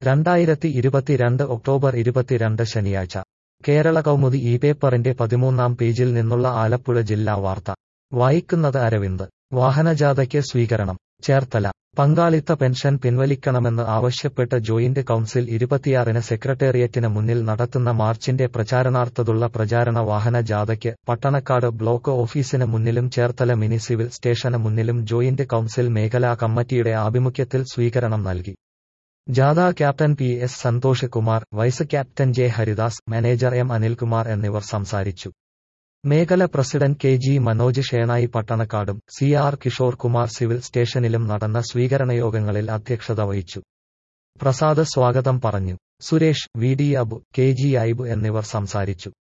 രണ്ടായിരത്തി ഇരുപത്തിരണ്ട് ഒക്ടോബർ ഇരുപത്തിരണ്ട് ശനിയാഴ്ച കേരള കൗമുദി ഈ പേപ്പറിന്റെ പതിമൂന്നാം പേജിൽ നിന്നുള്ള ആലപ്പുഴ ജില്ലാ വാർത്ത വായിക്കുന്നത് അരവിന്ദ് വാഹനജാഥയ്ക്ക് സ്വീകരണം ചേർത്തല പങ്കാളിത്ത പെൻഷൻ പിൻവലിക്കണമെന്ന് ആവശ്യപ്പെട്ട് ജോയിന്റ് കൌൺസിൽ ഇരുപത്തിയാറിന് സെക്രട്ടേറിയറ്റിന് മുന്നിൽ നടത്തുന്ന മാർച്ചിന്റെ പ്രചാരണാർത്ഥതുള്ള പ്രചാരണ വാഹന ജാഥയ്ക്ക് പട്ടണക്കാട് ബ്ലോക്ക് ഓഫീസിന് മുന്നിലും ചേർത്തല മിനി സിവിൽ സ്റ്റേഷന് മുന്നിലും ജോയിന്റ് കൌൺസിൽ മേഖലാ കമ്മിറ്റിയുടെ ആഭിമുഖ്യത്തിൽ സ്വീകരണം നൽകി ജാഥ captain P S Santhosh Kumar vice captain J Haridas manager M Anilkumar എന്നിവർ സംസാരിച്ചു മേഖല president K G Manoj Shenoy പട്ടണക്കാടും C R Kishore Kumar civil സ്റ്റേഷനിലും നടന്ന സ്വീകരണയോഗങ്ങളിൽ അധ്യക്ഷത വഹിച്ചു പ്രസാദ് സ്വാഗതം പറഞ്ഞു Suresh V D Abu K G ഐബ് എന്നിവർ സംസാരിച്ചു